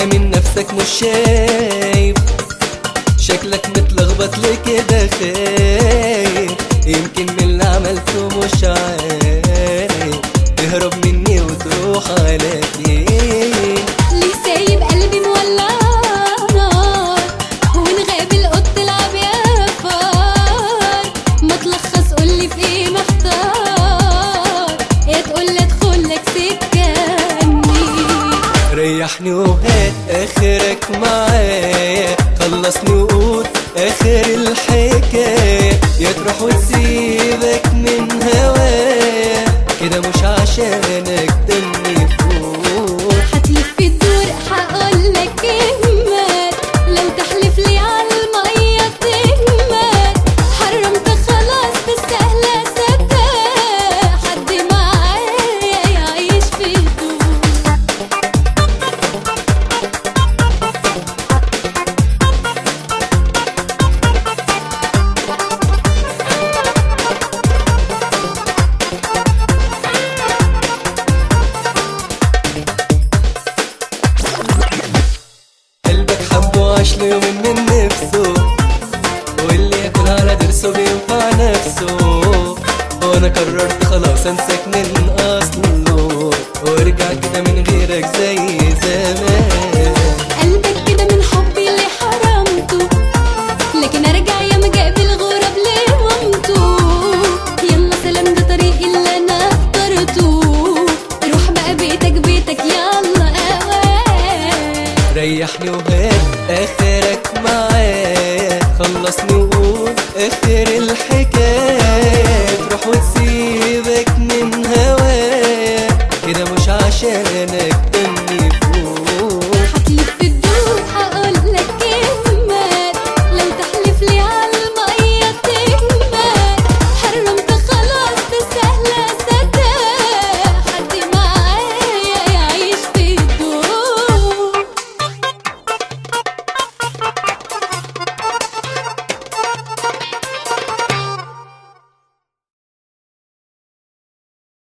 ولا من نفسك مش شايف شكلك متلخبط ليه كده خايف يمكن من اللي عملته مش عارف تهرب مني وتروح على فين ليه سايب قلبي مولع نار ونغاب القط تلعب يا فار ما تلخص قولي في ايه محتار يا تقولي ادخل لك سكه مني ريحني وهات اخرك معايا خلصني وقول اخر الحكايه يا تروح وتسيبك من هوايا كده مش عشانك دمي فوق هتلف الدور هقولك كلمات لو تحلف لي على المية تهمت حرمت خلاص بالسهلة سبتها حد معايا يعيش في هدوء قلبك حب وعاش له يوم من نفسه واللي ياكل على درسه بينفع نفسه وانا قررت خلاص انساك من اصله وارجع كده من غيرك زي زمان قلبك كده من حبي اللي حرمته لكن ارجع يا مجاب الغراب لمامته يلا سلام ده طريقي اللي انا اخترته روح بقى بيتك بيتك يلا اوان ريحني وهات اخرك معايا خلصني وقول اخر الحكايه تروح وتسيبك من هوايا كده مش عشانك